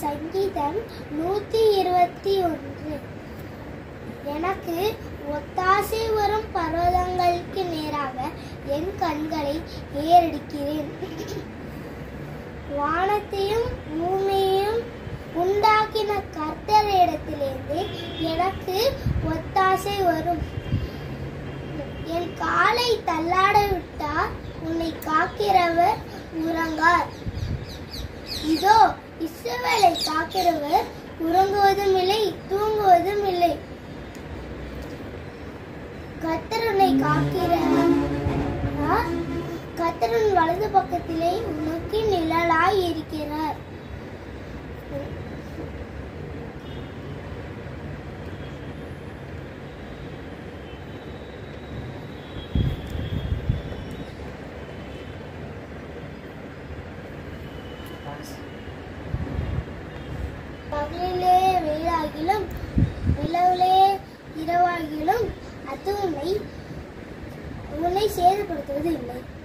சங்கீதம் நூத்தி இருபத்தி ஒன்று எனக்கு ஒத்தாசை வரும் பர்வதங்களுக்கு நேராக என் கண்களை ஏறெடுக்கிறேன் வானத்தையும் பூமியையும் உண்டாக்கின கர்த்தரிடத்திலிருந்து எனக்கு ஒத்தாசை வரும் என் காலை தள்ளாட விட்டார் உன்னை காக்கிறவர் உறங்கார் இதோ இஸ்ரவேலை காக்கிறவர் உறங்குவதும் இல்லை தூங்குவதும் இல்லை கர்த்தர் உன்னை காக்கிறார் கர்த்தரின் வலது பக்கத்திலே உனக்கு நிழலாய் இருக்கிறார் பகலிலே வெயிலாகிலும் நிலவிலே இரவாகிலும் அது உன்னை உன்னை சேதப்படுத்துவது இல்லை